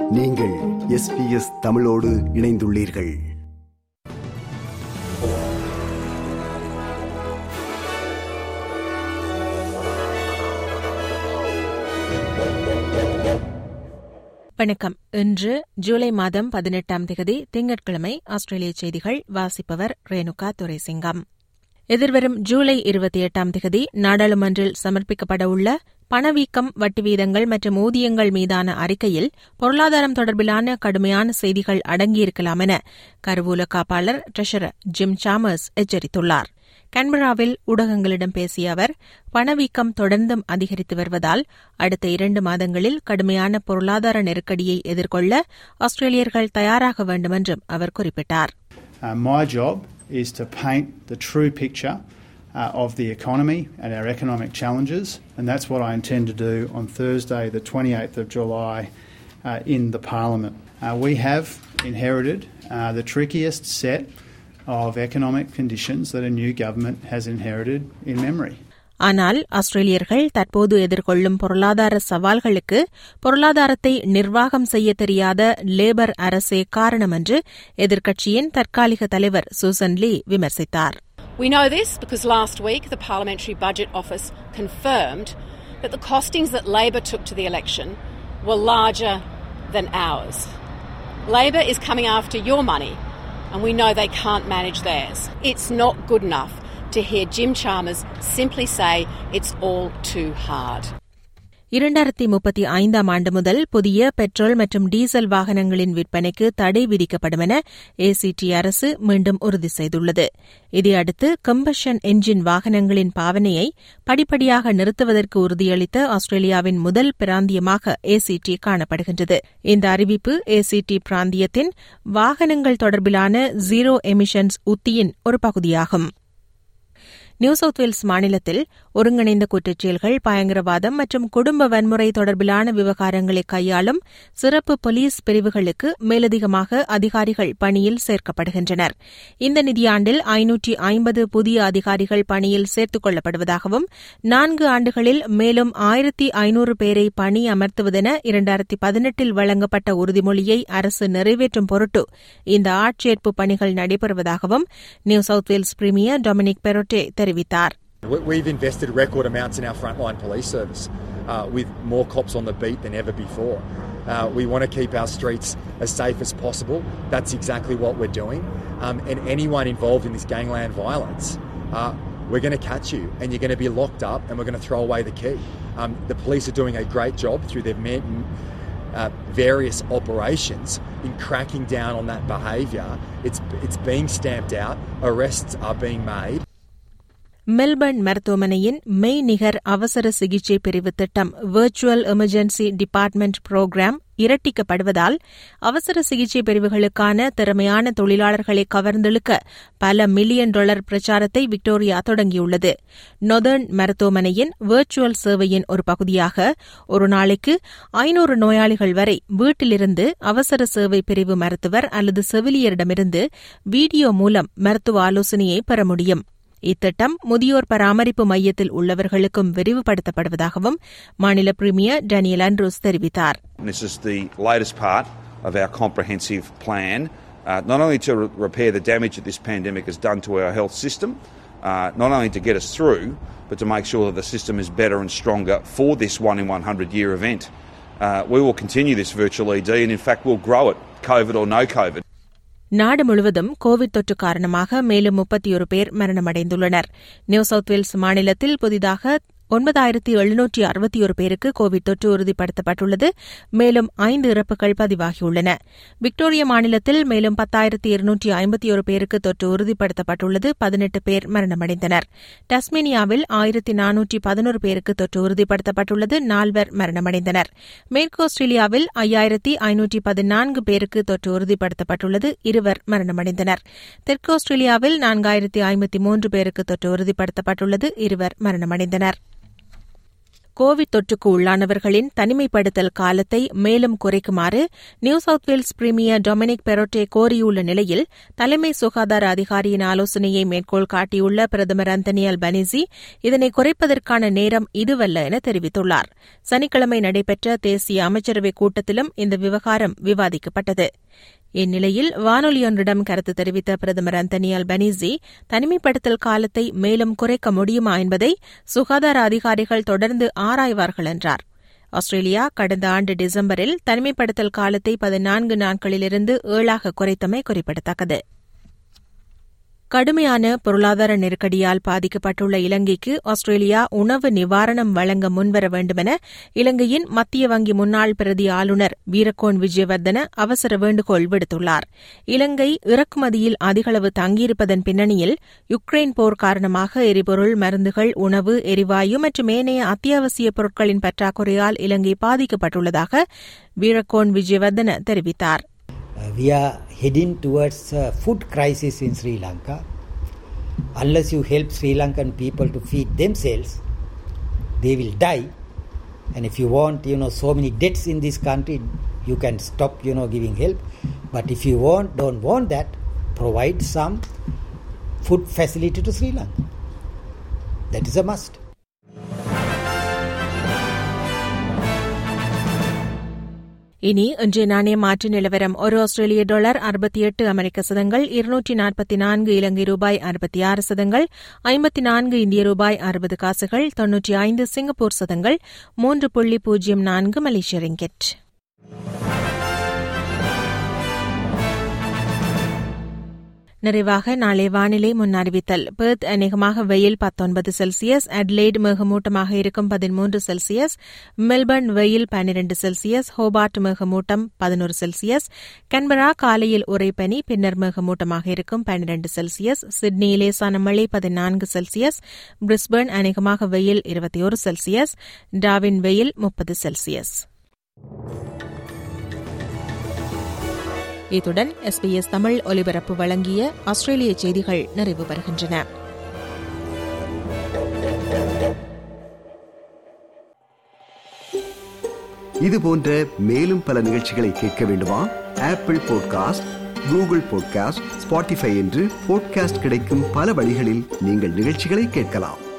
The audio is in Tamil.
நீங்கள் எஸ்பிஎஸ் தமிழோடு இணைந்துள்ளீர்கள் வணக்கம் இன்று ஜூலை மாதம் பதினெட்டாம் தேதி திங்கட்கிழமை ஆஸ்திரேலிய செய்திகள் வாசிப்பவர் ரேணுகா துரைசிங்கம் எதிர்வரும் ஜூலை இருபத்தி எட்டாம் தேதி நாடாளுமன்றில் சமர்ப்பிக்கப்படவுள்ள பணவீக்கம் வட்டி வீதங்கள் மற்றும் ஊதியங்கள் மீதான அறிக்கையில் பொருளாதாரம் தொடர்பிலான கடுமையான செய்திகள் அடங்கியிருக்கலாம் என கருவூல காப்பாளர் ட்ரெஷரர் ஜிம் சாமர்ஸ் எச்சரித்துள்ளார் கன்பராவில் ஊடகங்களிடம் பேசிய அவர் பணவீக்கம் தொடர்ந்தும் அதிகரித்து வருவதால் அடுத்த இரண்டு மாதங்களில் கடுமையான பொருளாதார நெருக்கடியை எதிர்கொள்ள ஆஸ்திரேலியர்கள் தயாராக வேண்டும் என்றும் அவர் குறிப்பிட்டார் Uh, my job is to paint the true picture uh, of the economy and our economic challenges, and that's what I intend to do on Thursday, the 28th of July, uh, in the Parliament. Uh, we have inherited uh, the trickiest set of economic conditions that a new government has inherited in memory. ஆனால் ஆஸ்திரேலியர்கள் தற்போது எதிர்கொள்ளும் பொருளாதார சவால்களுக்கு பொருளாதாரத்தை நிர்வாகம் செய்ய தெரியாத லேபர் அரசே காரணம் என்று எதிர்க்கட்சியின் தற்காலிக தலைவர் சூசன் லீ விமர்சித்தார் We know this because last week the Parliamentary Budget Office confirmed that the costings that Labor took to the election were larger than ours. Labor is coming after your money, and we know they can't manage theirs. It's not good enough to hear Jim Chalmers simply say it's all too hard. இரண்டாயிரத்தி முப்பத்தி ஐந்தாம் ஆண்டு முதல் புதிய பெட்ரோல் மற்றும் டீசல் வாகனங்களின் விற்பனைக்கு தடை விதிக்கப்படும் என ஏசிடி அரசு மீண்டும் உறுதி செய்துள்ளது இதையடுத்து கம்பஷன் என்ஜின் வாகனங்களின் பாவனையை படிப்படியாக நிறுத்துவதற்கு உறுதியளித்த ஆஸ்திரேலியாவின் முதல் பிராந்தியமாக ஏசிடி காணப்படுகின்றது இந்த அறிவிப்பு ஏசிடி பிராந்தியத்தின் வாகனங்கள் தொடர்பிலான ஜீரோ எமிஷன்ஸ் உத்தியின் ஒரு பகுதியாகும் நியூ சவுத் வேல்ஸ் மாநிலத்தில் ஒருங்கிணைந்த குற்றச்செயல்கள் பயங்கரவாதம் மற்றும் குடும்ப வன்முறை தொடர்பிலான விவகாரங்களை கையாளும் சிறப்பு போலீஸ் பிரிவுகளுக்கு மேலதிகமாக அதிகாரிகள் பணியில் சேர்க்கப்படுகின்றனர் இந்த நிதியாண்டில் ஐநூற்றி ஐம்பது புதிய அதிகாரிகள் பணியில் சேர்த்துக் கொள்ளப்படுவதாகவும் நான்கு ஆண்டுகளில் மேலும் ஆயிரத்தி ஐநூறு பேரை பணி அமர்த்துவதென இரண்டாயிரத்தி பதினெட்டில் வழங்கப்பட்ட உறுதிமொழியை அரசு நிறைவேற்றும் பொருட்டு இந்த ஆட்சேர்ப்பு பணிகள் நடைபெறுவதாகவும் New South Wales premier Dominic Perrottet தெரிவித்தார் We- We've invested record amounts in our frontline police service uh, with more cops on the beat than ever before. Uh, we want to keep our streets as safe as possible. That's exactly what we're doing. Um, and anyone involved in this gangland violence, uh, we're going to catch you and you're going to be locked up and we're going to throw away the key. Um, the police are doing a great job through their ma- uh, various operations in cracking down on that behaviour. It's, it's being stamped out, arrests are being made. Melbourne மருத்துவமனையின் மெய்நிகர் அவசர சிகிச்சை பிரிவு திட்டம் விர்ச்சுவல் எமர்ஜென்சி டிபார்ட்மெண்ட் புரோகிராம் இரட்டிக்கப்படுவதால் அவசர சிகிச்சை பிரிவுகளுக்கான திறமையான தொழிலாளர்களை கவர்ந்தெழுக்க பல மில்லியன் டாலர் பிரச்சாரத்தை விக்டோரியா தொடங்கியுள்ளது நொதர்ன் மருத்துவமனையின் விர்ச்சுவல் சேவையின் ஒரு பகுதியாக ஒரு நாளைக்கு ஐநூறு நோயாளிகள் வரை வீட்டிலிருந்து அவசர சேவை பிரிவு மருத்துவர் அல்லது செவிலியரிடமிருந்து வீடியோ மூலம் மருத்துவ ஆலோசனையை பெற முடியும் இத்திட்டம் முதியோர் பராமரிப்பு மையத்தில் உள்ளவர்களுக்கும் விரிவுபடுத்தப்படுவதாகவும் மாநில பிரீமியர் டேனியல் ஆண்ட்ரூஸ் தெரிவித்தார் This is the latest part of our comprehensive plan, uh, not only to re- repair the damage that this pandemic has done to our health system, uh, not only to get us through, but to make sure that the system is better and stronger for this one in 100 year event. Uh, we will continue this virtual ED and, in fact, we'll grow it, COVID or no COVID. நாடு முழுவதும் கோவிட் தொற்று காரணமாக மேலும் முப்பத்தியொரு பேர் மரணமடைந்துள்ளனர் நியூ சவுத் வேல்ஸ் மாநிலத்தில் புதிதாக ஒன்பதாயிரத்தி எழுநூற்றி அறுபத்தி ஒரு பேருக்கு கோவிட் தொற்று உறுதிப்படுத்தப்பட்டுள்ளது மேலும் ஐந்து இறப்புகள் பதிவாகியுள்ளன விக்டோரியா மாநிலத்தில் மேலும் பத்தாயிரத்தி இருநூற்றி ஐம்பத்தி ஒரு பேருக்கு தொற்று உறுதிப்படுத்தப்பட்டுள்ளது பதினெட்டு பேர் மரணமடைந்தனர் டஸ்மேனியாவில் ஆயிரத்தி நானூற்றி பதினோரு பேருக்கு தொற்று உறுதிப்படுத்தப்பட்டுள்ளது நால்வர் மரணமடைந்தனர் மேற்கு ஆஸ்திரேலியாவில் ஐயாயிரத்தி ஐநூற்றி பதினான்கு பேருக்கு தொற்று உறுதிப்படுத்தப்பட்டுள்ளது இருவர் மரணமடைந்தனர் தெற்கு ஆஸ்திரேலியாவில் நான்காயிரத்தி ஐம்பத்தி மூன்று பேருக்கு தொற்று உறுதிப்படுத்தப்பட்டுள்ளது இருவர் மரணமடைந்தனர் கோவிட் தொற்றுக்கு உள்ளானவர்களின் தனிமைப்படுத்தல் காலத்தை மேலும் குறைக்குமாறு New South Wales premier Dominic Perrottet கோரியுள்ள நிலையில் தலைமை சுகாதார அதிகாரியின் ஆலோசனையை மேற்கோள் காட்டியுள்ள பிரதமர் அந்தனி அல்பனிசி இதனை குறைப்பதற்கான நேரம் இதுவல்ல என தெரிவித்துள்ளார் சனிக்கிழமை நடைபெற்ற தேசிய அமைச்சரவைக் கூட்டத்திலும் இந்த விவகாரம் விவாதிக்கப்பட்டது இந்நிலையில் வானொலியொன்றிடம் கருத்து தெரிவித்த பிரதமர் அந்தனி அல்பனீசி தனிமைப்படுத்தல் காலத்தை மேலும் குறைக்க முடியுமா என்பதை சுகாதார அதிகாரிகள் தொடர்ந்து ஆராய்வார்கள் என்றார் ஆஸ்திரேலியா கடந்த ஆண்டு டிசம்பரில் தனிமைப்படுத்தல் காலத்தை பதினான்கு நாட்களிலிருந்து ஏழாக குறைத்தமை குறிப்பிடத்தக்கது கடுமையான பொருளாதார நெருக்கடியால் பாதிக்கப்பட்டுள்ள இலங்கைக்கு ஆஸ்திரேலியா உணவு நிவாரணம் வழங்க முன்வர வேண்டுமென இலங்கையின் மத்திய வங்கி முன்னாள் பிரதி ஆளுநர் வீரக்கோன் விஜயவர்தன அவசர வேண்டுகோள் விடுத்துள்ளார் இலங்கை இறக்குமதியில் அதிகளவு தங்கியிருப்பதன் பின்னணியில் யுக்ரைன் போர் காரணமாக எரிபொருள் மருந்துகள் உணவு எரிவாயு மற்றும் ஏனைய அத்தியாவசிய பொருட்களின் பற்றாக்குறையால் இலங்கை பாதிக்கப்பட்டுள்ளதாக வீரக்கோன் விஜயவர்தன தெரிவித்தார் Uh, we are heading towards a food crisis in Sri Lanka. Unless you help Sri Lankan people to feed themselves, they will die. And if you want, you know, so many debts in this country, you can stop, you know, giving help. But if you want, don't want that, provide some food facility to Sri Lanka. That is a must. இனி இன்றைய நாணய மாற்று நிலவரம் ஒரு ஆஸ்திரேலிய டாலர் அறுபத்தி எட்டு அமெரிக்க சதங்கள் இருநூற்றி நாற்பத்தி நான்கு இலங்கை ரூபாய் அறுபத்தி ஆறு சதங்கள் ஐம்பத்தி நான்கு இந்திய ரூபாய் அறுபது காசுகள் தொன்னூற்றி ஐந்து சிங்கப்பூர் சதங்கள் மூன்று புள்ளி பூஜ்ஜியம் நான்கு மலேசிய ரிங்கெட் நிறைவாக நாளை வானிலை முன்னறிவித்தல் பெர்த் அநேகமாக வெயில் பத்தொன்பது செல்சியஸ் அட்லைட் மேகமூட்டமாக இருக்கும் பதிமூன்று செல்சியஸ் மெல்பர்ன் வெயில் பன்னிரண்டு செல்சியஸ் ஹோபார்ட் மேகமூட்டம் பதினோரு செல்சியஸ் கன்பரா காலையில் உரைப்பனி பின்னர் மேகமூட்டமாக இருக்கும் பன்னிரண்டு செல்சியஸ் சிட்னி லேசான மழை பதினான்கு செல்சியஸ் பிரிஸ்பர்ன் அநேகமாக வெயில் இருபத்தி ஒரு செல்சியஸ் டாவின் வெயில் முப்பது செல்சியஸ் இத்துடன் எஸ்பிஎஸ் தமிழ் ஒலிபரப்பு வழங்கிய ஆஸ்திரேலிய செய்திகள் நிறைவு பெறுகின்றன இது போன்ற மேலும் பல நிகழ்ச்சிகளை கேட்க வேண்டுமா Apple podcast Google podcast Spotify என்று பாட்காஸ்ட் கிடைக்கும் பல வழிகளில் நீங்கள் நிகழ்ச்சிகளை கேட்கலாம்